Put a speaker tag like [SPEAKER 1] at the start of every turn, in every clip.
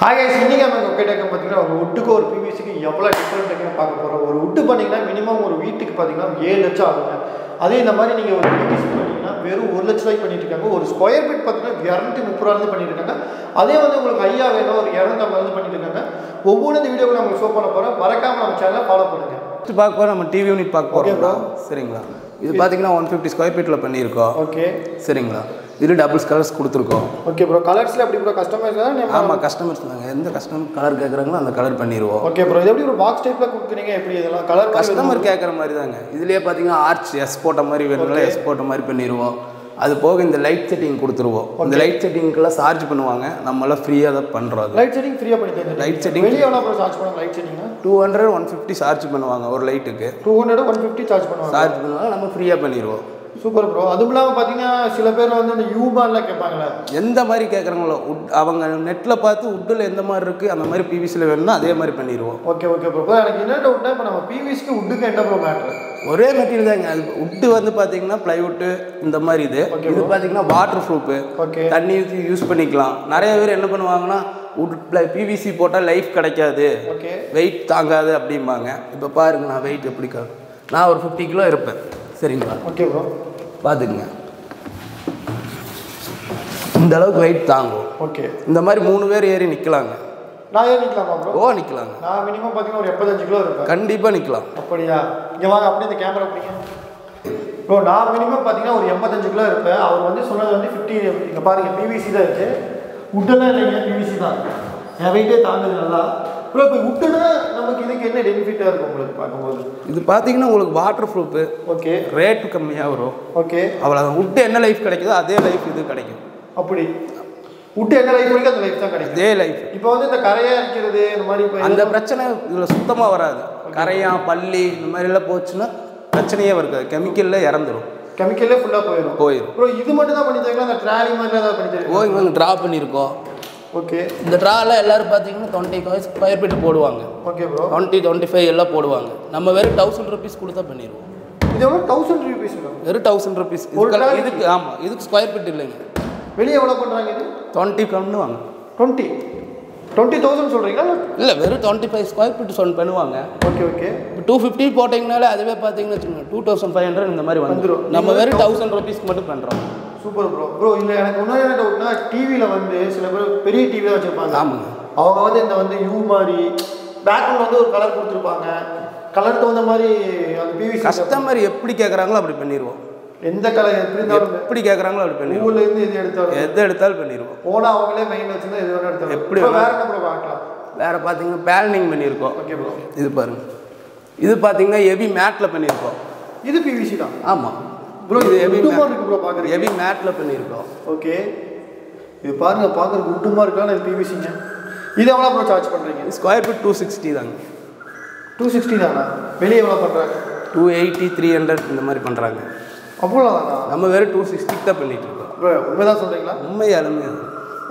[SPEAKER 1] Hi guys இன்னைக்கு நம்ம ஒக்கேட்டாக்க பார்த்தீங்கன்னா ஒரு உட்டுக்கு ஒரு பிவிசிக்கு எவ்வளோ டிஃப்ரெண்ட் இருக்குன்னு பார்க்க போகிறோம் ஒரு உட்டு பார்த்தீங்கன்னா மினிமம் ஒரு வீட்டுக்கு பார்த்தீங்கன்னா ஏழு லட்சம் ஆகுங்க அதே இந்த மாதிரி நீங்கள் ஒரு பிவிசி பார்த்தீங்கன்னா வெறும் ஒரு லட்ச ரூபாய்க்கு பண்ணிட்டு இருக்காங்க ஒரு ஸ்கொயர் ஃபீட் பார்த்தீங்கன்னா இரநூத்தி முப்பது ரூபாய் பண்ணிட்டு இருக்காங்க அதே வந்து உங்களுக்கு ஐயா வேணும் ஒரு இரநூத்தம்பது வந்து பண்ணிட்டு இருக்காங்க ஒவ்வொரு இந்த வீடியோவில் நம்ம ஷோ பண்ண போகிறோம் மறக்காம நம்ம சேனலை ஃபாலோ பண்ணுங்க
[SPEAKER 2] ஃபஸ்ட்டு பார்க்க போகிறோம் நம்ம டிவி யூனிட் பார்க்க
[SPEAKER 1] Okay,
[SPEAKER 2] போகிறோம் சரிங்களா இது பார்த்தீங்கன்னா ஒன் ஃபிஃப்டி ஸ்கொயர் ஃபீட்டில் பண்ணியிருக்கோம்
[SPEAKER 1] ஓகே
[SPEAKER 2] சரிங்களா இது டபுள்ஸ் கலர்ஸ் கொடுத்துருக்கோம்
[SPEAKER 1] ஓகே ப்ரோ கலர்ஸில் எப்படி ப்ரோ கஸ்டமைஸ் தான்
[SPEAKER 2] ஆமாம் கஸ்டமர்ஸ் தாங்க எந்த கஸ்டமர் கலர் கேட்குறாங்களோ அந்த கலர் பண்ணிடுவோம்
[SPEAKER 1] ஓகே ப்ரோ இது எப்படி ஒரு பாக்ஸ் டைப்பில் கொடுக்குறீங்க எப்படி இதெல்லாம் கலர்
[SPEAKER 2] கஸ்டமர் கேட்குற மாதிரி தாங்க இதுலேயே பார்த்தீங்கன்னா ஆர்ச் எஸ் போட்ட மாதிரி வேணும்ல எஸ் போட்ட மாதிரி பண்ணிடுவோம் அது போக இந்த லைட் செட்டிங் கொடுத்துருவோம் இந்த லைட் செட்டிங்க்கெல்லாம் சார்ஜ் பண்ணுவாங்க நம்மளாம் ஃப்ரீயாக தான் பண்ணுறோம் அது
[SPEAKER 1] லைட் செட்டிங் ஃப்ரீயாக பண்ணி தந்துருக்கீங்க
[SPEAKER 2] லைட் செட்டிங்
[SPEAKER 1] வெளியே எவ்வளோ ப்ரோ சார்ஜ் பண்ணுவாங்க லைட் செட்டிங்னா
[SPEAKER 2] two hundred one fifty charge பண்ணுவாங்க ஒரு லைட்டுக்கு
[SPEAKER 1] two hundred one fifty charge பண்ணுவாங்க
[SPEAKER 2] சார்ஜ் பண்ணுவாங்க நம்ம ஃப்ரீயாக பண்ணிடுவோம்
[SPEAKER 1] சூப்பர் ப்ரோ அதுவும் இல்லாமல் பார்த்தீங்கன்னா சில பேர் வந்து அந்த யூபான்லாம் கேட்பாங்களே
[SPEAKER 2] எந்த மாதிரி கேட்குறாங்களோ உட் அவங்க நெட்டில் பார்த்து உட்டில் எந்த மாதிரி இருக்குது அந்த மாதிரி பிவிசியில் வேணும்னா அதே மாதிரி பண்ணிடுவோம்
[SPEAKER 1] ஓகே ஓகே ப்ரோ ப்ரோ எனக்கு என்ன டவுட்னா இப்போ நம்ம பிவிஸ்க்கு உட்டுக்கு என்ன ப்ரோ மேட்ரு
[SPEAKER 2] ஒரே மெட்டீரியல் தாங்க அது உட்டு வந்து பார்த்தீங்கன்னா ப்ளைவுட்டு இந்த மாதிரி இது இது பார்த்தீங்கன்னா வாட்டர் ப்ரூஃபு
[SPEAKER 1] ஓகே
[SPEAKER 2] தண்ணி ஊற்றி யூஸ் பண்ணிக்கலாம் நிறைய பேர் என்ன பண்ணுவாங்கன்னா உட் ப்ளை பிவிசி போட்டால் லைஃப் கிடைக்காது
[SPEAKER 1] ஓகே
[SPEAKER 2] வெயிட் தாங்காது அப்படிம்பாங்க இப்போ பாருங்க நான் வெயிட் எப்படி கா- நான் ஒரு ஃபிஃப்டி கிலோ இருப்பேன் சரிங்களா
[SPEAKER 1] ஓகே ப்ரோ
[SPEAKER 2] பார்த்துக்குங்க இந்த அளவுக்கு வெயிட் தாங்கும்
[SPEAKER 1] ஓகே
[SPEAKER 2] இந்த மாதிரி மூணு பேர் ஏறி நிற்கலாங்க
[SPEAKER 1] நான் ஏன் நிற்கலாமா ப்ரோ
[SPEAKER 2] ஓ நிற்கலாங்க
[SPEAKER 1] நான் மினிமம் பார்த்தீங்கன்னா ஒரு எப்பத்தஞ்சு கிலோ இருப்பேன்
[SPEAKER 2] கண்டிப்பாக நிற்கலாம்
[SPEAKER 1] அப்படியா இங்கே வாங்க அப்படியே இந்த கேமரா பிடிங்க ப்ரோ நான் மினிமம் பார்த்தீங்கன்னா ஒரு எண்பத்தஞ்சு கிலோ இருப்பேன் அவர் வந்து சொன்னது வந்து ஃபிஃப்டி இங்கே பாருங்க பிவிசி தான் இருக்கு உட்டெல்லாம் இல்லைங்க பிவிசி தான் என் வெயிட்டே தாங்குது நல்லா ப்ரோ இப்போ உட்டுனா நமக்கு இதுக்கு என்ன பெனிஃபிட்டாக இருக்கும் உங்களுக்கு பார்க்கும்போது
[SPEAKER 2] இது பார்த்தீங்கன்னா உங்களுக்கு வாட்டர் ப்ரூஃபு
[SPEAKER 1] ஓகே
[SPEAKER 2] ரேட்டு கம்மியாக வரும்
[SPEAKER 1] ஓகே
[SPEAKER 2] அவ்வளோதான் விட்டு என்ன லைஃப் கிடைக்குதோ அதே லைஃப் இது கிடைக்கும்
[SPEAKER 1] அப்படி உட்டு என்ன லைஃப் கிடைக்கும் அந்த லைஃப் தான் கிடைக்கும்
[SPEAKER 2] அதே லைஃப்
[SPEAKER 1] இப்போ வந்து இந்த கரையா இருக்கிறது இந்த மாதிரி இப்போ
[SPEAKER 2] அந்த பிரச்சனை இதில் சுத்தமாக வராது கரையான் பள்ளி இந்த மாதிரிலாம் போச்சுன்னா பிரச்சனையே இருக்காது கெமிக்கலில் இறந்துடும்
[SPEAKER 1] கெமிக்கலே ஃபுல்லாக போயிடும்
[SPEAKER 2] போயிடும்
[SPEAKER 1] ப்ரோ இது மட்டும் தான் பண்ணி தரீங்களா அந்த ட்ராலி மாதிரி ஏதாவது பண்ணி தரீங்களா
[SPEAKER 2] ஓ இங்கே ட்ரா பண்ணியிருக்கோம்
[SPEAKER 1] ஓகே
[SPEAKER 2] இந்த ட்ராலாம் எல்லாரும் பார்த்தீங்கன்னா டுவெண்ட்டி ஃபைவ் ஸ்கொயர் ஃபீட் போடுவாங்க
[SPEAKER 1] okay bro
[SPEAKER 2] twenty twenty five எல்லாம் போடுவாங்க நம்ம வெறும் தௌசண்ட் ருபீஸ் கொடுத்தா பண்ணிடுவோம்
[SPEAKER 1] இது எவ்வளோ தௌசண்ட் ருபீஸ்
[SPEAKER 2] வெறும் தௌசண்ட் ருபீஸ்
[SPEAKER 1] ஒரு trolley?
[SPEAKER 2] இதுக்கு ஆமாம் இதுக்கு ஸ்கொயர் ஃபீட் இல்லைங்க
[SPEAKER 1] வெளியே எவ்வளோ பண்ணுறாங்க இது
[SPEAKER 2] டுவெண்ட்டி பண்ணுவாங்க
[SPEAKER 1] டுவெண்ட்டி டுவெண்ட்டி தௌசண்ட் சொல்கிறீங்களா
[SPEAKER 2] இல்லை வெறும் டுவெண்ட்டி ஃபைவ் ஸ்கொயர் ஃபீட் சொன்ன பண்ணுவாங்க
[SPEAKER 1] ஓகே ஓகே
[SPEAKER 2] இப்போ டூ ஃபிஃப்டி போட்டிங்கனாலே அதுவே பார்த்தீங்கன்னு வச்சுக்கோங்க டூ தௌசண்ட் ஃபைவ் ஹண்ட்ரட் இந்த மாதிரி வந்துடும்
[SPEAKER 1] வந்துரும்.
[SPEAKER 2] நம்ம வெறும் தௌசண்ட் ருபீஸ்க்கு மட்டும் பண்ணுறோம்
[SPEAKER 1] சூப்பர் ப்ரோ ப்ரோ இல்லை எனக்கு இன்னொரு என்ன டவுட்னா டிவியில் வந்து சில பேர் பெரிய டிவி தான் வச்சுருப்பாங்க
[SPEAKER 2] ஆமாங்க
[SPEAKER 1] அவங்க வந்து இந்த வந்து யூ மாதிரி பேக்ரவுண்ட் வந்து ஒரு கலர் கொடுத்துருப்பாங்க கலர் தகுந்த மாதிரி அந்த பிவிசி
[SPEAKER 2] கஸ்டமர் எப்படி கேட்குறாங்களோ அப்படி பண்ணிடுவோம்
[SPEAKER 1] எந்த கலர் எப்படி இருந்தாலும்
[SPEAKER 2] எப்படி கேட்குறாங்களோ அப்படி பண்ணிடுவோம்
[SPEAKER 1] ஊர்ல இருந்து எது எடுத்தாலும்
[SPEAKER 2] எதை எடுத்தாலும் பண்ணிடுவோம்
[SPEAKER 1] போனா அவங்களே மெயின் வச்சிருந்தா எது வேணா எடுத்தாலும்
[SPEAKER 2] எப்படி
[SPEAKER 1] இப்போ வேற என்ன ப்ரோ பார்க்கலாம்
[SPEAKER 2] வேறு பார்த்தீங்கன்னா பேலனிங் பண்ணியிருக்கோம்
[SPEAKER 1] ஓகே ப்ரோ
[SPEAKER 2] இது பாருங்க இது பார்த்தீங்கன்னா ஹெவி மேட்டில் பண்ணியிருக்கோம்
[SPEAKER 1] இது பிவிசி தான்
[SPEAKER 2] ஆமாம்
[SPEAKER 1] ப்ரோ
[SPEAKER 2] இது
[SPEAKER 1] இது
[SPEAKER 2] ஹெவி
[SPEAKER 1] உட்டுமா இருக்கு ப்ரோ பார்க்குறீங்க
[SPEAKER 2] ஹெவி மேட்டில் பண்ணியிருக்கோம்
[SPEAKER 1] ஓகே இது பாருங்க பார்க்குறதுக்கு உட்டுமா இருக்கலாம் இது பிவிசிங்க இது எவ்வளோ ப்ரோ சார்ஜ் பண்ணுறீங்க
[SPEAKER 2] ஸ்கொயர் ஃபீட் டூ சிக்ஸ்டி தாங்க
[SPEAKER 1] டூ சிக்ஸ்டி தானா வெளியே எவ்வளோ பண்ணுறாங்க
[SPEAKER 2] டூ எயிட்டி த்ரீ ஹண்ட்ரட் இந்த மாதிரி பண்ணுறாங்க
[SPEAKER 1] அவ்வளோ தானா
[SPEAKER 2] நம்ம வெறும் டூ சிக்ஸ்டிக்கு தான் பண்ணிட்டு இருக்கோம்
[SPEAKER 1] ப்ரோ உண்மைதான் சொல்கிறீங்களா
[SPEAKER 2] உண்மையாலுமே அது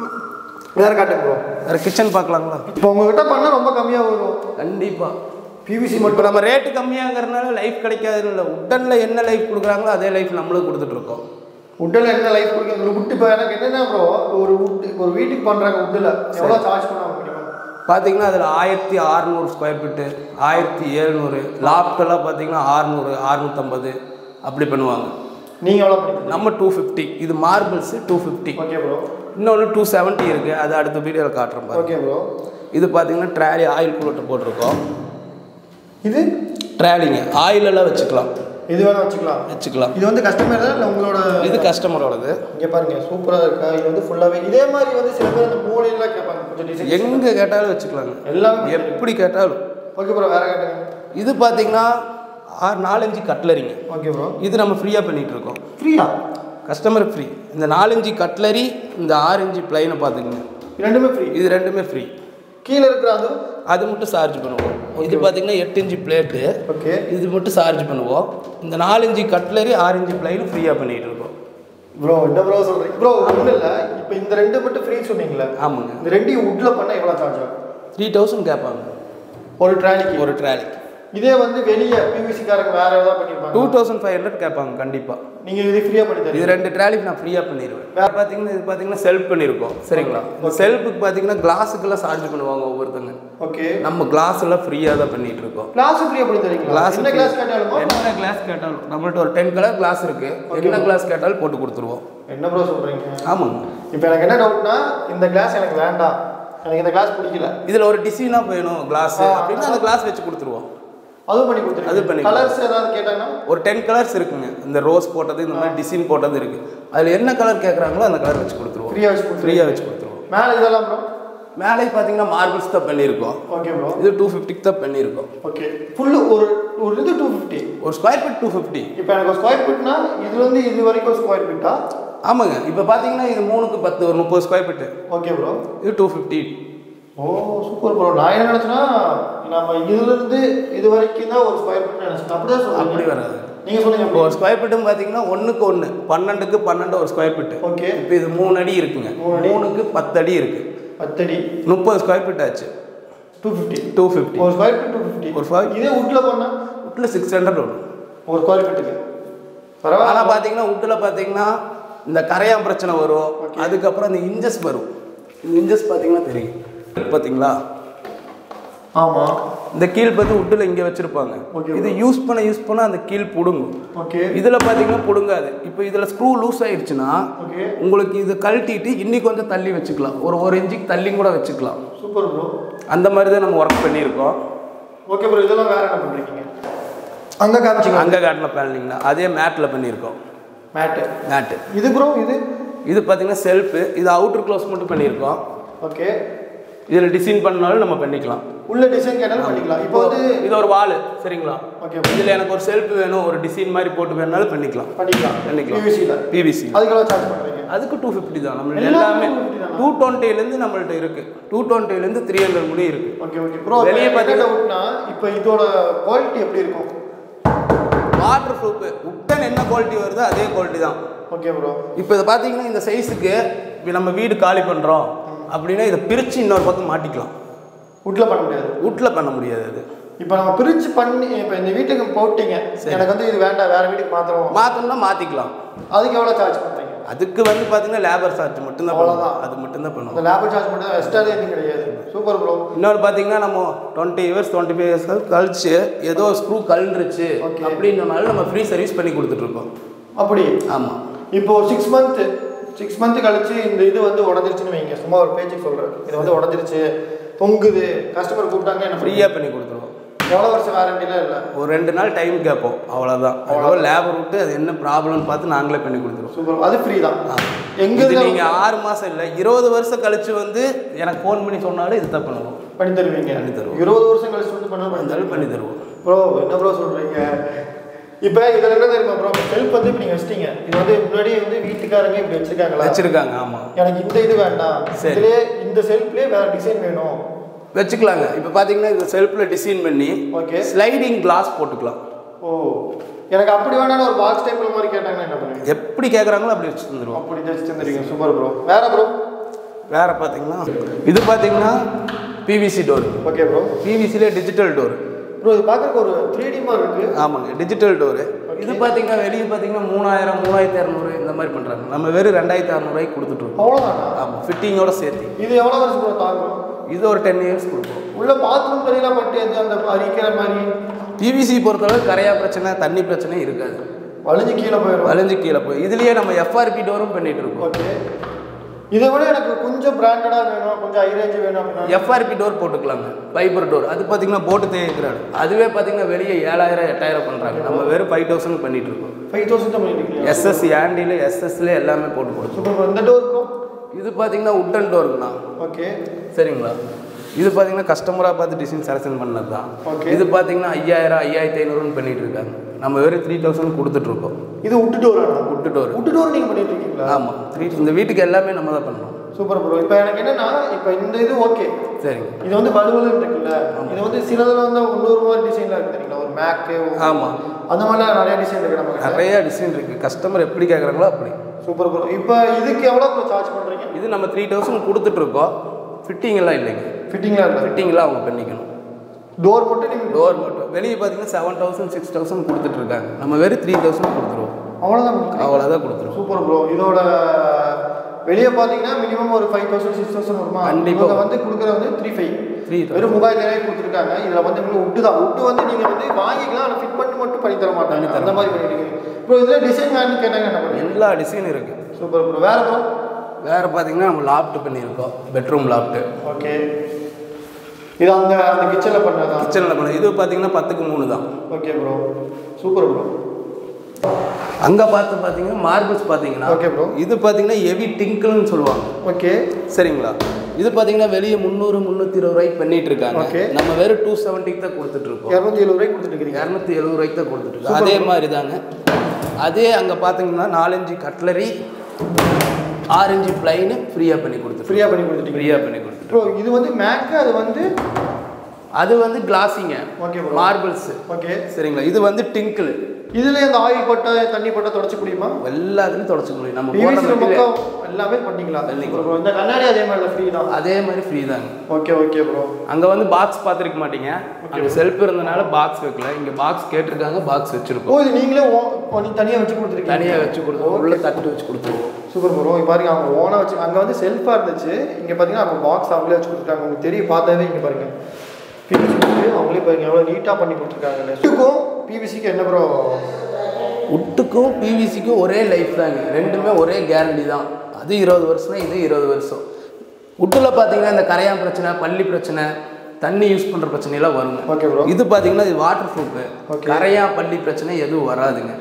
[SPEAKER 1] வேற காட்டுங்க ப்ரோ
[SPEAKER 2] வேறு கிச்சன் பார்க்கலாங்களா
[SPEAKER 1] இப்போ உங்ககிட்ட பண்ணால் ரொம்ப கம்மியாக வரும்
[SPEAKER 2] கண்டிப்பாக
[SPEAKER 1] பிவிசி
[SPEAKER 2] இப்போ
[SPEAKER 1] மட்டும்
[SPEAKER 2] நம்ம ரேட்டு கம்மியாகிறதுனால லைஃப் கிடைக்காதுன்னு இல்லை உட்டனில் என்ன லைஃப் கொடுக்குறாங்களோ அதே லைஃப் நம்மளும் கொடுத்துட்ருக்கோம்
[SPEAKER 1] உட்டில் என்ன லைஃப் கொடுக்குறது ஒரு உட்டு இப்போ எனக்கு என்னென்ன ப்ரோ ஒரு உட்டு ஒரு வீட்டுக்கு பண்ணுறாங்க உட்டில் எவ்வளோ சார்ஜ் பண்ணுவாங்க மினிமம்
[SPEAKER 2] பார்த்தீங்கன்னா அதில் ஆயிரத்தி அறநூறு ஸ்கொயர் ஃபீட்டு ஆயிரத்தி எழுநூறு லாப்டெல்லாம் பார்த்தீங்கன்னா ஆறுநூறு அறுநூற்றம்பது அப்படி பண்ணுவாங்க
[SPEAKER 1] நீங்கள் எவ்வளோ பண்ணிக்கிறீங்க
[SPEAKER 2] நம்ம டூ ஃபிஃப்டி இது marbles two fifty
[SPEAKER 1] okay bro
[SPEAKER 2] இன்னொன்று டூ செவன்ட்டி இருக்குது அது அடுத்த வீடியோவில் காட்டுறேன் பாருங்க
[SPEAKER 1] ஓகே ப்ரோ
[SPEAKER 2] இது பார்த்தீங்கன்னா ட்ராலி ஆயில் கூலட்டை போட்டிருக்கோம்
[SPEAKER 1] இது
[SPEAKER 2] ட்ராலிங்க ஆயில் எல்லாம் வச்சுக்கலாம்
[SPEAKER 1] இது வேணா வச்சுக்கலாம்
[SPEAKER 2] வச்சுக்கலாம்
[SPEAKER 1] இது வந்து கஸ்டமர் தான் இல்லை உங்களோட
[SPEAKER 2] இது கஸ்டமரோடது
[SPEAKER 1] இங்கே பாருங்க சூப்பராக இருக்கா இது வந்து ஃபுல்லாகவே இதே மாதிரி வந்து சில பேர் அந்த மூலையெல்லாம் கேட்பாங்க கொஞ்சம் டிசைன்
[SPEAKER 2] எங்கே கேட்டாலும் வச்சுக்கலாங்க
[SPEAKER 1] எல்லாமே
[SPEAKER 2] எப்படி கேட்டாலும்
[SPEAKER 1] ஓகே ப்ரோ வேற கேட்டுங்க
[SPEAKER 2] இது பார்த்தீங்கன்னா ஆறு நாலஞ்சு கட்லரிங்க
[SPEAKER 1] ஓகே ப்ரோ
[SPEAKER 2] இது நம்ம ஃப்ரீயாக பண்ணிகிட்டு இருக்கோம்
[SPEAKER 1] ஃப்ரீயா
[SPEAKER 2] கஸ்டமர் ஃப்ரீ இந்த நாலஞ்சு கட்லரி இந்த ஆரஞ்சு பிளைனை பார்த்துக்குங்க
[SPEAKER 1] ரெண்டுமே ஃப்ரீ
[SPEAKER 2] இது ரெண்டுமே ஃப்ரீ
[SPEAKER 1] கீழே இருக்கிற அது
[SPEAKER 2] அது மட்டும் சார்ஜ் பண்ணுவோம் இது பார்த்தீங்கன்னா எட்டு இன்ச்சு பிளேட்டு
[SPEAKER 1] ஓகே
[SPEAKER 2] இது மட்டும் சார்ஜ் பண்ணுவோம் இந்த நாலஞ்சு கட்லரி ஆரஞ்சு பிளைனும் ஃப்ரீயாக பண்ணிகிட்டு இருக்கோம்
[SPEAKER 1] ப்ரோ என்ன ப்ரோ சொல்கிறீங்க ப்ரோ ஒன்றும் இல்லை இப்போ இந்த ரெண்டு மட்டும் ஃப்ரீ சொன்னீங்களே
[SPEAKER 2] ஆமாங்க
[SPEAKER 1] இந்த ரெண்டையும் உட்டில் பண்ணால் எவ்வளோ சார்ஜ் ஆகும்
[SPEAKER 2] த்ரீ தௌசண்ட் கேட்பாங்க
[SPEAKER 1] ஒரு ட்ராலிக்கு
[SPEAKER 2] ஒரு ட்ராலி
[SPEAKER 1] இதே வந்து வெளியே பிவிசி காரங்க வேற ஏதாவது பண்ணிருப்பாங்க
[SPEAKER 2] டூ தௌசண்ட் ஃபைவ் ஹண்ட்ரட் கேட்பாங்க கண்டிப்பாக
[SPEAKER 1] நீங்க இது ஃப்ரீயா பண்ணி தரீங்க
[SPEAKER 2] இது ரெண்டு ட்ராலிக்கு நான் ஃப்ரீயாக பண்ணிடுவேன் வேறு பார்த்தீங்கன்னா இது பார்த்தீங்கன்னா செல்ஃப் பண்ணியிருக்கோம் சரிங்களா இந்த செல்ஃபுக்கு பார்த்தீங்கன்னா கிளாஸுக்கெல்லாம் சார்ஜ் பண்ணுவாங்க ஒவ்வொருத்தங்க
[SPEAKER 1] ஓகே
[SPEAKER 2] நம்ம கிளாஸ் எல்லாம் ஃப்ரீயாக தான் பண்ணிட்டு இருக்கோம்
[SPEAKER 1] கிளாஸ் ஃப்ரீயா பண்ணி தரீங்களா
[SPEAKER 2] Glass
[SPEAKER 1] என்ன கிளாஸ் கேட்டாலுமா
[SPEAKER 2] என்ன கிளாஸ் கேட்டாலும் நம்மள்ட்ட ஒரு டென் கலர் கிளாஸ் இருக்கு என்ன கிளாஸ் கேட்டாலும் போட்டு கொடுத்துருவோம்
[SPEAKER 1] என்ன ப்ரோ சொல்றீங்க
[SPEAKER 2] ஆமாங்க
[SPEAKER 1] இப்போ எனக்கு என்ன டவுட்னா இந்த கிளாஸ் எனக்கு வேண்டாம் எனக்கு இந்த கிளாஸ் பிடிக்கல
[SPEAKER 2] இதில் ஒரு டிசைனாக வேணும் கிளாஸ்
[SPEAKER 1] ஆ.
[SPEAKER 2] அப்படின்னா அந்த கிளாஸ் வச்சு கொடுத்துருவோம்
[SPEAKER 1] அதுவும் பண்ணி கொடுத்துருங்க
[SPEAKER 2] அது பண்ணி
[SPEAKER 1] கலர்ஸ் ஏதாவது கேட்டாங்கன்னா
[SPEAKER 2] ஒரு டென் கலர்ஸ் இருக்குங்க இந்த ரோஸ் போட்டது இந்த மாதிரி டிசைன் போட்டது இருக்கு அதில் என்ன கலர் கேட்குறாங்களோ அந்த கலர் வச்சு கொடுத்துருவோம்
[SPEAKER 1] ஃப்ரீயா வச்சு கொடுத்துருங்க
[SPEAKER 2] ஃப்ரீயாக வச்சு கொடுத்துருவோம்
[SPEAKER 1] மேலே இதெல்லாம் ப்ரோ
[SPEAKER 2] மேலே பார்த்தீங்கன்னா மார்பிள்ஸ் தான் பண்ணியிருக்கோம்
[SPEAKER 1] ஓகே ப்ரோ
[SPEAKER 2] இது டூ ஃபிஃப்டிக்கு தான் பண்ணியிருக்கோம்
[SPEAKER 1] ஓகே ஃபுல்லு ஒரு ஒரு இது டூ ஃபிஃப்டி
[SPEAKER 2] ஒரு ஸ்கொயர் ஃபீட் டூ ஃபிஃப்டி
[SPEAKER 1] இப்போ எனக்கு ஒரு ஸ்கொயர் ஃபீட்னா இதுலேருந்து இது வரைக்கும் ஸ்கொயர் ஃபீட்டா
[SPEAKER 2] ஆமாங்க இப்போ பார்த்தீங்கன்னா இது மூணுக்கு பத்து ஒரு முப்பது ஸ்கொயர் ஃபீட்டு
[SPEAKER 1] ஓகே ப்ரோ
[SPEAKER 2] இது two fifty
[SPEAKER 1] oh super bro நான் என்ன நினச்சேன்னா நம்ம இதுலேருந்து இது வரைக்கும் தான் ஒரு ஸ்கொயர் ஃபீட் நினச்சேன் அப்படிதான்
[SPEAKER 2] அப்படி
[SPEAKER 1] சொல்லுங்க
[SPEAKER 2] வராது
[SPEAKER 1] நீங்கள் சொல்லுங்க
[SPEAKER 2] இப்போ ஒரு ஸ்கொயர் ஃபீட்டும் பார்த்தீங்கன்னா ஒன்றுக்கு ஒன்று பன்னெண்டுக்கு பன்னெண்டு ஒரு ஸ்கொயர் ஃபீட்டு
[SPEAKER 1] ஓகே
[SPEAKER 2] இப்போ இது மூணு அடி இருக்குங்க
[SPEAKER 1] மூணு அடி.
[SPEAKER 2] மூணுக்கு பத்து அடி இருக்கு
[SPEAKER 1] பத்தடி
[SPEAKER 2] முப்பது ஸ்கொயர் ஃபீட் ஆச்சு
[SPEAKER 1] டூ ஃபிஃப்டி
[SPEAKER 2] டூ ஃபிஃப்டி
[SPEAKER 1] ஒரு ஸ்கொயர் ஃபீட் டூ ஃபிஃப்டி
[SPEAKER 2] ஒரு five-
[SPEAKER 1] இதே வுட்டில் பண்ணால்
[SPEAKER 2] உட்டில் சிக்ஸ் ஹண்ட்ரட் வரும்
[SPEAKER 1] ஒரு ஸ்கொயர் ஃபீட்டுக்கு பரவாயில்ல
[SPEAKER 2] ஆனால் பார்த்தீங்கன்னா உட்டில் பார்த்தீங்கன்னா இந்த கரையான் பிரச்சனை வரும் அதுக்கப்புறம் இந்த இன்ஜஸ் வரும் இந்த இன்ஜஸ் பார்த்தீங்கன்னா தெரியும் பார்த்தீங்களா
[SPEAKER 1] ஆமாம்
[SPEAKER 2] இந்த கீழ் பார்த்து உட்டில் இங்கே வச்சுருப்பாங்க
[SPEAKER 1] Okay.
[SPEAKER 2] இது யூஸ் பண்ண யூஸ் பண்ண அந்த கீழ் புடுங்கும்
[SPEAKER 1] ஓகே
[SPEAKER 2] இதில் பார்த்தீங்கன்னா புடுங்காது இப்போ இதில் ஸ்க்ரூ லூஸ் ஆயிடுச்சுன்னா
[SPEAKER 1] ஓகே
[SPEAKER 2] உங்களுக்கு இது கழட்டிட்டு இன்னி கொஞ்சம் தள்ளி வச்சுக்கலாம் ஒரு ஒரு இன்ச்சுக்கு தள்ளி கூட வச்சுக்கலாம்
[SPEAKER 1] சூப்பர் ப்ரோ
[SPEAKER 2] அந்த மாதிரி தான் நம்ம ஒர்க் பண்ணியிருக்கோம்
[SPEAKER 1] ஓகே ப்ரோ இதெல்லாம் வேற என்ன பண்ணுறீங்க அங்கே காமிச்சிங்க
[SPEAKER 2] அங்கே காட்டின பேனலிங்னா அதே மேட்டில் பண்ணியிருக்கோம்
[SPEAKER 1] மேட்டு
[SPEAKER 2] மேட்டு
[SPEAKER 1] இது ப்ரோ இது
[SPEAKER 2] இது பார்த்தீங்கன்னா செல்ஃபு இது அவுட்டர் க்ளோஸ் மட்டும் பண்ணியிருக்கோம்
[SPEAKER 1] ஓகே
[SPEAKER 2] இதில் டிசைன் பண்ணாலும் நம்ம பண்ணிக்கலாம்
[SPEAKER 1] உள்ள டிசைன் கேட்டாலும் பண்ணிக்கலாம் இப்போ வந்து
[SPEAKER 2] இது ஒரு வால் சரிங்களா
[SPEAKER 1] ஓகே
[SPEAKER 2] இதில் எனக்கு ஒரு செல்ஃப் வேணும் ஒரு டிசைன் மாதிரி போட்டு வேணாலும் பண்ணிக்கலாம்
[SPEAKER 1] பண்ணிக்கலாம்
[SPEAKER 2] பண்ணிக்கலாம்.
[SPEAKER 1] பிவிசியில்
[SPEAKER 2] பிவிசி
[SPEAKER 1] அதுக்கெல்லாம் சார்ஜ் பண்ணுறீங்க
[SPEAKER 2] அதுக்கு டூ ஃபிஃப்டி தான் நம்மள்ட்ட
[SPEAKER 1] எல்லாமே
[SPEAKER 2] எல்லாமே
[SPEAKER 1] 250 தானா?
[SPEAKER 2] டூ டுவெண்ட்டிலேருந்து நம்மள்ட்ட இருக்குது டூ டுவெண்ட்டிலேருந்து த்ரீ ஹண்ட்ரட் முடியும் இருக்குது
[SPEAKER 1] ஓகே ஓகே ப்ரோ
[SPEAKER 2] வெளியே
[SPEAKER 1] வெளியே
[SPEAKER 2] பாத்தீங்கன்னா-
[SPEAKER 1] டவுட்னா இப்போ இதோட குவாலிட்டி எப்படி இருக்கும்
[SPEAKER 2] வாட்டர் ப்ரூஃப் உட்டன் என்ன குவாலிட்டி வருதோ அதே குவாலிட்டி தான்
[SPEAKER 1] ஓகே ப்ரோ
[SPEAKER 2] இப்போ இதை பார்த்தீங்கன்னா இந்த சைஸுக்கு இப்போ நம்ம வீடு காலி பண்ணுறோம் அப்படின்னா இதை பிரித்து இன்னொரு பக்கம் மாட்டிக்கலாம்
[SPEAKER 1] வுட்டில் பண்ண முடியாது
[SPEAKER 2] வீட்டில் பண்ண முடியாது அது
[SPEAKER 1] இப்போ நம்ம பிரிச்சு பண்ணி இப்போ இந்த வீட்டுக்கு போட்டீங்க எனக்கு வந்து இது வேண்டாம் வேற வீட்டுக்கு மாத்திரம்
[SPEAKER 2] மாற்றணும்னா மாற்றிக்கலாம்
[SPEAKER 1] அதுக்கு எவ்வளோ சார்ஜ் பண்ணுறீங்க
[SPEAKER 2] அதுக்கு வந்து பார்த்தீங்கன்னா லேபர் சார்ஜ் மட்டும்தான்
[SPEAKER 1] அவ்வளவுதான்.
[SPEAKER 2] பண்ணுவோம் அது மட்டும்தான் பண்ணுவோம்
[SPEAKER 1] அந்த லேபர் சார்ஜ் மட்டும் எக்ஸ்ட்ரா எதுவும் கிடையாது சூப்பர் ப்ரோ
[SPEAKER 2] இன்னொரு பார்த்தீங்கன்னா நம்ம twenty years twenty five years கழிச்சு ஏதோ ஸ்க்ரூ கழுந்துருச்சு
[SPEAKER 1] Okay.
[SPEAKER 2] அப்படின்றனால நம்ம ஃப்ரீ சர்வீஸ் பண்ணி கொடுத்துட்ருக்கோம்
[SPEAKER 1] அப்படி
[SPEAKER 2] ஆமாம்
[SPEAKER 1] இப்போ சிக்ஸ் மந்த் சிக்ஸ் மந்த் கழிச்சு இந்த இது வந்து உடஞ்சிருச்சுன்னு வைங்க சும்மா ஒரு பேச்சுக்கு சொல்கிறேன் இது வந்து உடஞ்சிருச்சு தொங்குது கஸ்டமர் கூப்பிட்டாங்க என்ன
[SPEAKER 2] ஃப்ரீயாக பண்ணி கொடுத்துருவோம்
[SPEAKER 1] எவ்வளோ வருஷம் வாரண்டிலாம் இல்லை
[SPEAKER 2] ஒரு ரெண்டு நாள் டைம் கேட்போம் அவ்வளோதான் அவ்வளோ லேபர் விட்டு அது என்ன ப்ராப்ளம்னு பார்த்து நாங்களே பண்ணி கொடுத்துருவோம்
[SPEAKER 1] சூப்பர் அது ஃப்ரீ தான் எங்க
[SPEAKER 2] இது
[SPEAKER 1] இதுல
[SPEAKER 2] நீங்கள் ஆறு மாதம் இல்லை இருபது வருஷம் கழிச்சு வந்து எனக்கு ஃபோன் பண்ணி சொன்னாலும் இது தான் பண்ணுவோம்
[SPEAKER 1] பண்ணி தருவீங்க
[SPEAKER 2] பண்ணி தருவோம்.
[SPEAKER 1] இருபது வருஷம் கழிச்சு வந்து பண்ண பண்ணி
[SPEAKER 2] இருந்தாலும் பண்ணி தருவோம்
[SPEAKER 1] ப்ரோ என்ன ப்ரோ சொல்றீங்க இப்போ இதில் என்ன தெரியுமா ப்ரோ செல்ஃப் வந்து இப்போ நீங்கள் வச்சிட்டீங்க இது வந்து முன்னாடி வந்து வீட்டுக்காரங்க இப்படி வச்சிருக்காங்களா
[SPEAKER 2] வச்சுருக்காங்க ஆமாம்
[SPEAKER 1] எனக்கு இந்த இது வேண்டாம்
[SPEAKER 2] சரி.
[SPEAKER 1] இதுலயே இந்த செல்ஃப்லேயே வேற டிசைன் வேணும்
[SPEAKER 2] வச்சுக்கலாங்க இப்போ பார்த்தீங்கன்னா இது செல்ஃபில் டிசைன் பண்ணி
[SPEAKER 1] ஓகே
[SPEAKER 2] ஸ்லைடிங் கிளாஸ் போட்டுக்கலாம்
[SPEAKER 1] ஓ எனக்கு அப்படி வேணாலும் ஒரு பாக்ஸ் டைப்ல மாதிரி கேட்டாங்கன்னா என்ன பண்ணுவீங்க
[SPEAKER 2] எப்படி கேட்குறாங்களோ அப்படி வச்சு தந்துடுவோம்
[SPEAKER 1] அப்படி தைச்சு தந்துருக்கீங்க சூப்பர் ப்ரோ வேற ப்ரோ
[SPEAKER 2] வேற பார்த்தீங்கன்னா இது பார்த்தீங்கன்னா பிவிசி டோர்
[SPEAKER 1] ஓகே ப்ரோ
[SPEAKER 2] பிவிசிலே டிஜிட்டல் டோர்
[SPEAKER 1] ப்ரோ இது பார்க்கறதுக்கு ஒரு த்ரீ டி மாதிரி இருக்கு
[SPEAKER 2] ஆமாங்க டிஜிட்டல் டோரு இது பார்த்தீங்கன்னா வெளியே பார்த்தீங்கன்னா மூணாயிரம் மூவாயிரத்தி இரநூறு இந்த மாதிரி பண்ணுறாங்க நம்ம வெறும் ரெண்டாயிரத்தி அறநூறுவாய்க்கு கொடுத்துட்ருக்கோம்
[SPEAKER 1] அவ்வளோதானா
[SPEAKER 2] ஆமாம் ஃபிட்டிங்கோட சேர்த்து
[SPEAKER 1] இது எவ்வளோ வருஷம் ப்ரோ தாங்கும்
[SPEAKER 2] இது ஒரு டென் இயர்ஸ் கொடுப்போம்
[SPEAKER 1] உள்ள பாத்ரூம் தண்ணிலாம் பட்டு எது அந்த அரிக்கிற மாதிரி
[SPEAKER 2] பிவிசி பொறுத்தளவு கரையா பிரச்சனை தண்ணி பிரச்சனை இருக்காது
[SPEAKER 1] வலிஞ்சு கீழே போயிடும்
[SPEAKER 2] வளைஞ்சு கீழே போய் இதுலேயே நம்ம எஃப்ஆர்பி டோரும் பண்ணிட்டு இருக்கோம்
[SPEAKER 1] ஓகே இதை விட எனக்கு கொஞ்சம் பிராண்டடாக வேணும் கொஞ்சம் ஹை ரேஞ்ச் வேணும் அப்படின்னா
[SPEAKER 2] எஃப்ஆர்பி டோர் போட்டுக்கலாங்க ஃபைபர் டோர் அது பார்த்தீங்கன்னா போட்டு தேய்க்கிறாரு அதுவே பார்த்தீங்கன்னா வெளியே ஏழாயிரம் எட்டாயிரம் பண்ணுறாங்க நம்ம வெறும் ஃபைவ் தௌசண்ட் பண்ணிட்டு இருக்கோம்
[SPEAKER 1] ஃபைவ் தௌசண்ட் தான் பண்ணிட்டு இருக்கீங்க
[SPEAKER 2] எஸ்எஸ் ஆண்டியில் எஸ்எஸ்ல எல்லாமே போட்டு கொடுத்தோம்
[SPEAKER 1] சூப்பர் ப்ரோ இந்த டோர் இருக்கும்
[SPEAKER 2] இது பார்த்தீங்கன்னா உட்டன் டோருங்கண்ணா
[SPEAKER 1] ஓகே
[SPEAKER 2] சரிங்களா இது பார்த்தீங்கன்னா கஸ்டமராக பார்த்து டிசைன் செலக்ஷன் பண்ணது தான்
[SPEAKER 1] Okay.
[SPEAKER 2] இது பார்த்தீங்கன்னா ஐயாயிரம் ஐயாயிரத்தி ஐநூறுன்னு பண்ணிட்டு இருக்காங்க நம்ம வெறும் த்ரீ தௌசண்ட் கொடுத்துட்ருக்கோம்
[SPEAKER 1] இது உட்டு டோர் ஆனால்
[SPEAKER 2] உட்டு டோர்
[SPEAKER 1] உட்டு டோர் நீங்கள் பண்ணிட்டு இருக்கீங்களா
[SPEAKER 2] ஆமாம் த்ரீ இந்த வீட்டுக்கு எல்லாமே நம்ம தான் பண்ணுறோம்
[SPEAKER 1] சூப்பர் ப்ரோ இப்போ எனக்கு என்னன்னா இப்போ இந்த இது ஓகே
[SPEAKER 2] சரிங்க
[SPEAKER 1] இது வந்து வலுவலுன்னு இருக்குல்ல இது வந்து சிலதுல வந்து இன்னொரு மாதிரி டிசைன்ல இருக்கு தெரியுங்களா ஒரு மேக்கு
[SPEAKER 2] ஆமாம்
[SPEAKER 1] அந்த மாதிரிலாம் நிறைய டிசைன் இருக்கு நம்ம கிட்ட.
[SPEAKER 2] நிறைய டிசைன் இருக்குது கஸ்டமர் எப்படி கேட்குறாங்களோ அப்படி
[SPEAKER 1] சூப்பர் ப்ரோ இப்போ இதுக்கு எவ்வளோ ப்ரோ சார்ஜ் பண்ணுறீங்க
[SPEAKER 2] இது நம்ம த்ரீ தௌசண்ட் கொடுத்துட்ருக்கோம் ஃபிட்டிங் எல்லாம் இல்லைங்க
[SPEAKER 1] ஃபிட்டிங்லாம் இல்லை
[SPEAKER 2] ஃபிட்டிங்லாம் அவங்க பண்ணிக்கணும்
[SPEAKER 1] டோர் மட்டும் நீங்கள்
[SPEAKER 2] டோர் மட்டும் வெளியே பார்த்தீங்கன்னா செவன் தௌசண்ட் சிக்ஸ் தௌசண்ட் கொடுத்துட்ருக்காங்க நம்ம வெறும் த்ரீ தௌசண்ட் கொடுத்துருவோம்
[SPEAKER 1] அவ்வளோதான்
[SPEAKER 2] அவ்வளோதான் கொடுத்துருவோம்
[SPEAKER 1] சூப்பர் ப்ரோ இதோட வெளியே பார்த்தீங்கன்னா மினிமம் ஒரு ஃபைவ் தௌசண்ட் சிக்ஸ் தௌசண்ட் வருமா
[SPEAKER 2] கண்டிப்பா.
[SPEAKER 1] இவங்க வந்து கொடுக்குறது வந்து த்ரீ ஃபைவ்
[SPEAKER 2] த்ரீ
[SPEAKER 1] வெறும் மூவாயிரத்தி ரூபாய் கொடுத்துருக்காங்க இதில் வந்து உங்களுக்கு உட்டு தான் உட்டு வந்து நீங்கள் வந்து வாங்கிக்கலாம் ஆனால் ஃபிட் பண்ணி மட்டும் பண்ணி தர மாட்டாங்க அந்த மாதிரி பண்ணிட்டு ப்ரோ இதில் டிசைன் வேணும்னு கேட்டாங்க என்ன பண்ணுவீங்க
[SPEAKER 2] எல்லா டிசைனும் இருக்குது
[SPEAKER 1] சூப்பர் ப்ரோ வேற ப்ரோ
[SPEAKER 2] வேறு பார்த்தீங்கன்னா நம்ம லாப்ட் பண்ணியிருக்கோம் பெட்ரூம் லாப்ட்டு
[SPEAKER 1] ஓகே இது அந்த அந்த கிச்சனில் பண்ணதா
[SPEAKER 2] கிச்சனில் பண்ண இது பார்த்தீங்கன்னா பத்துக்கு மூணு தான்
[SPEAKER 1] ஓகே ப்ரோ சூப்பர் ப்ரோ
[SPEAKER 2] அங்கே பார்த்து பார்த்தீங்கன்னா மார்பிள்ஸ் பார்த்தீங்கன்னா
[SPEAKER 1] ஓகே ப்ரோ
[SPEAKER 2] இது பார்த்தீங்கன்னா ஹெவி டிங்கிள்னு சொல்லுவாங்க
[SPEAKER 1] ஓகே
[SPEAKER 2] சரிங்களா இது பார்த்தீங்கன்னா வெளியே முந்நூறு முந்நூற்றி இருபது ரூபாய்க்கு பண்ணிட்டு இருக்காங்க
[SPEAKER 1] Okay.
[SPEAKER 2] நம்ம வெறும் டூ செவன்ட்டிக்கு தான் கொடுத்துட்டு இருக்கோம்
[SPEAKER 1] இரநூத்தி எழுபது ரூபாய்க்கு கொடுத்துட்டு
[SPEAKER 2] இரநூத்தி எழுபது ரூபாய்க்கு தான் கொடுத்துட்டு இருக்கோம் அதே மாதிரி தாங்க அதே அங்கே பார்த்தீங்கன்னா நாலஞ்சு கட்லரி ஆரஞ்சு பிளைனு ஃப்ரீயாக பண்ணி கொடுத்துட்டு
[SPEAKER 1] ஃப்ரீயாக பண்ணி கொடுத்துட்டீங்க
[SPEAKER 2] ஃப்ரீயாக பண்ணி கொடுத்துட்டு
[SPEAKER 1] ப்ரோ இது வந்து மேக்கு அது வந்து
[SPEAKER 2] அது வந்து கிளாஸிங்க
[SPEAKER 1] ஓகே ப்ரோ
[SPEAKER 2] மார்பிள்ஸ்
[SPEAKER 1] ஓகே
[SPEAKER 2] சரிங்களா இது வந்து டிங்கிள்
[SPEAKER 1] இதுல இந்த ஆயில் பட்டை தண்ணி பட்டை தொடச்சு முடியுமா
[SPEAKER 2] எல்லாத்துலையும் தொடச்சிக்க முடியும் நம்ம போடுற
[SPEAKER 1] பிவிசி
[SPEAKER 2] material
[SPEAKER 1] பக்கம் எல்லாமே பண்ணிக்கலாம்
[SPEAKER 2] பண்ணிக்கலாம்.
[SPEAKER 1] ப்ரோ இந்த கண்ணாடி அதே மாதிரி ஃப்ரீ தான்
[SPEAKER 2] அதே மாதிரி ஃப்ரீ தாங்க
[SPEAKER 1] ஓகே ஓகே ப்ரோ
[SPEAKER 2] அங்கே வந்து பாக்ஸ் பார்த்துருக்க மாட்டீங்க அங்கே செல்ஃப் இருந்தனால பாக்ஸ் வைக்கல இங்கே பாக்ஸ் கேட்டிருக்காங்க பாக்ஸ் வச்சுருக்கோம்
[SPEAKER 1] ஓ இது நீங்களே ஓ நீ தனியாக வச்சு கொடுத்துருக்கீங்க
[SPEAKER 2] தனியாக வச்சு கொடுத்துருவோம் உள்ள தட்டு வச்சு கொடுத்துருவோம்
[SPEAKER 1] சூப்பர் ப்ரோ இங்க பாருங்க அவங்க ஓனாக வச்சு அங்கே வந்து செல்ஃபாக இருந்துச்சு இங்கே பார்த்தீங்கன்னா அவங்க பாக்ஸ் அவங்களே வச்சு கொடுத்துருக்காங்க உங்களுக்கு தெரியும் பார்த்தாவே இங்கே பாருங்க பிவிசி அவங்களே பாருங்க எவ்வளோ நீட்டாக பண்ணி கொடுத்துருக்காங்க இதுக்கும் பிவிசிக்கு என்ன ப்ரோ
[SPEAKER 2] உட்டுக்கும் பிவிசிக்கும் ஒரே லைஃப் தாங்க ரெண்டுமே ஒரே கேரண்டி தான் அது இருபது வருஷம் இது இருபது வருஷம் உட்டில் பார்த்தீங்கன்னா இந்த கரையான் பிரச்சனை பள்ளி பிரச்சனை தண்ணி யூஸ் பண்ணுற பிரச்சனையெல்லாம் வருங்க
[SPEAKER 1] ஓகே ப்ரோ
[SPEAKER 2] இது பார்த்தீங்கன்னா இது வாட்டர் ப்ரூஃபு
[SPEAKER 1] Okay.
[SPEAKER 2] கரையா பள்ளி பிரச்சனை எதுவும் வராதுங்க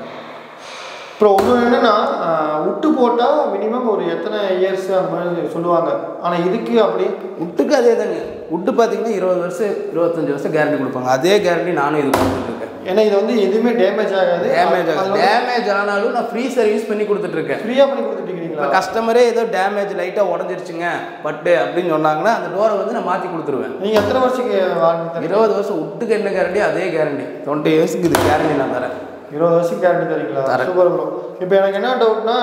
[SPEAKER 1] ப்ரோ ஒன்று என்னன்னா ஆஹ், உட்டு போட்டால் மினிமம் ஒரு எத்தனை இயர்ஸ் அந்த மாதிரி சொல்லுவாங்க ஆனால் இதுக்கு அப்படி
[SPEAKER 2] உட்டுக்கு அதே தாங்க உட்டு பார்த்தீங்கன்னா இருபது வருஷம் இருபத்தஞ்சு வருஷம் கேரண்டி கொடுப்பாங்க அதே கேரண்டி நானும் இது கொடுத்துட்ருக்கேன்
[SPEAKER 1] ஏன்னா இது வந்து எதுவுமே டேமேஜ் ஆகாது
[SPEAKER 2] டேமேஜ் ஆகும் டேமேஜ் ஆனாலும் நான் ஃப்ரீ சர்வீஸ் பண்ணி கொடுத்துட்ருக்கேன்
[SPEAKER 1] ஃப்ரீயாக பண்ணி கொடுத்துட்டீங்களா
[SPEAKER 2] இப்போ கஸ்டமரே ஏதோ டேமேஜ் லைட்டாக உடஞ்சிருச்சுங்க பட்டு அப்படின்னு சொன்னாங்கன்னா அந்த டோரை வந்து நான் மாற்றி கொடுத்துருவேன்
[SPEAKER 1] நீங்கள் எத்தனை வருஷத்துக்கு வாரண்டி தரீங்க
[SPEAKER 2] இருபது வருஷம் உட்டுக்கு என்ன கேரண்டி அதே கேரண்டி டுவெண்ட்டி இயர்ஸ்க்கு இது கேரண்டி நான் தரேன்
[SPEAKER 1] இருபது வருஷத்துக்கு கேரண்டி தரீங்களா
[SPEAKER 2] தரேன்.
[SPEAKER 1] சூப்பர் ப்ரோ இப்போ எனக்கு என்ன டவுட்னா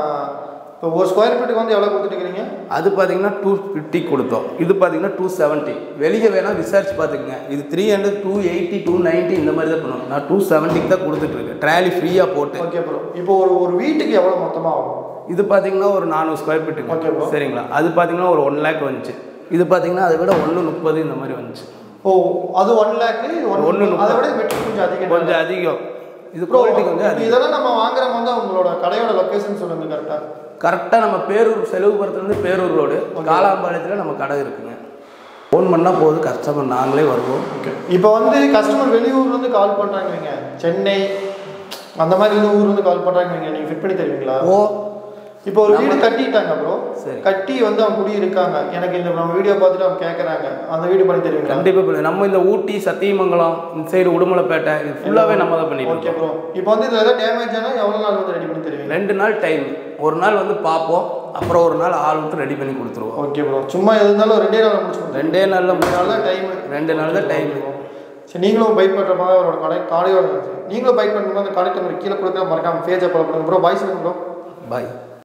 [SPEAKER 1] இப்போ ஒரு ஸ்கொயர் ஃபீட்டுக்கு வந்து எவ்வளோ கொடுத்துட்டுருக்கீங்க
[SPEAKER 2] அது பார்த்தீங்கன்னா டூ ஃபிஃப்டி கொடுத்தோம் இது பார்த்தீங்கன்னா டூ செவன்ட்டி வெளியே வேணால் விசாரிச்சு பார்த்துக்குங்க இது three hundred two eighty two ninety இந்த மாதிரி தான் பண்ணுவோம் நான் டூ செவன்ட்டிக்கு தான் கொடுத்துட்ருக்கேன் ட்ராலி ஃப்ரீயாக போட்டு
[SPEAKER 1] ஓகே ப்ரோ இப்போ ஒரு ஒரு வீட்டுக்கு எவ்வளோ மொத்தமாக ஆகும்
[SPEAKER 2] இது பார்த்தீங்கன்னா ஒரு நானூறு ஸ்கொயர்
[SPEAKER 1] Okay, bro.
[SPEAKER 2] ஃபீட்டுங்க சரிங்களா அது பார்த்தீங்கன்னா ஒரு ஒன் லேக் வந்துச்சு இது பார்த்தீங்கன்னா அதை விட ஒன்று முப்பது இந்த மாதிரி வந்துச்சு
[SPEAKER 1] ஓ அது ஒன் லேக்கு இது ஒன்
[SPEAKER 2] ஒண்ணு
[SPEAKER 1] ஒன்று அதை விட மெட்டீரியல் கொஞ்சம் அதிகம்
[SPEAKER 2] கொஞ்சம் அதிகம் இது
[SPEAKER 1] ப்ரோ
[SPEAKER 2] குவாலிட்டி கொஞ்சம் அதிகம்
[SPEAKER 1] இதெல்லாம் நம்ம வாங்குறவங்க வந்து அவங்களோட கடையோட லொக்கேஷன் சொல்லுங்க கரெக்டாக
[SPEAKER 2] கரெக்டாக நம்ம பேரூர் செலவுபுரத்துலேருந்து பேரூர் ரோடு காலாம்பாளையத்தில் நம்ம கடை இருக்குங்க ஃபோன் பண்ணால் போதும் கஸ்டமர் நாங்களே வருவோம்
[SPEAKER 1] ஓகே இப்போ வந்து கஸ்டமர் வெளியூர்லேருந்து கால் பண்ணுறாங்க வைங்க சென்னை அந்த மாதிரி இருந்து ஊர்லேருந்து கால் பண்ணுறாங்க வைங்க நீங்கள் ஃபிட் பண்ணி தருவீங்களா
[SPEAKER 2] ஓ
[SPEAKER 1] இப்போ ஒரு வீடு கட்டிட்டாங்க ப்ரோ
[SPEAKER 2] சரி.
[SPEAKER 1] கட்டி வந்து அவங்க குடி இருக்காங்க எனக்கு இந்த நம்ம வீடியோ பார்த்துட்டு அவங்க கேட்குறாங்க அந்த வீடு பண்ணி தருவீங்களா
[SPEAKER 2] கண்டிப்பாக நம்ம இந்த ஊட்டி சத்தியமங்கலம் இந்த சைடு உடுமலைப்பேட்டை இது ஃபுல்லாகவே நம்ம தான் பண்ணிட்டு
[SPEAKER 1] ஓகே
[SPEAKER 2] இருக்கோம்
[SPEAKER 1] ப்ரோ இப்போ வந்து இதில் ஏதாவது டேமேஜ் ஆனால் எவ்வளோ நாள் வந்து ரெடி பண்ணி தருவீங்க
[SPEAKER 2] ரெண்டு நாள் டைம் ஒரு நாள் வந்து பார்ப்போம் அப்புறம் ஒரு நாள் ஆள் விட்டு ரெடி பண்ணி கொடுத்துருவோம்
[SPEAKER 1] ஓகே ப்ரோ சும்மா எது இருந்தாலும் ஒரு ரெண்டே நாள் முடிச்சு கொடுங்க
[SPEAKER 2] ரெண்டே நாளில்
[SPEAKER 1] ரெண்டு நாள் தான் டைம்
[SPEAKER 2] ரெண்டு நாள் தான் டைம்
[SPEAKER 1] சரி நீங்களும் பைக் பண்ணுற மாதிரி அவரோட கடை கடையோட நீங்களும் பைக் பண்ணும்போது அந்த கடைக்கு கீழே கொடுக்குற மறக்காம பேஜை ஃபாலோ பண்ணுங்க ப்ரோ பாய்ஸ் ப்ரோ
[SPEAKER 2] பாய்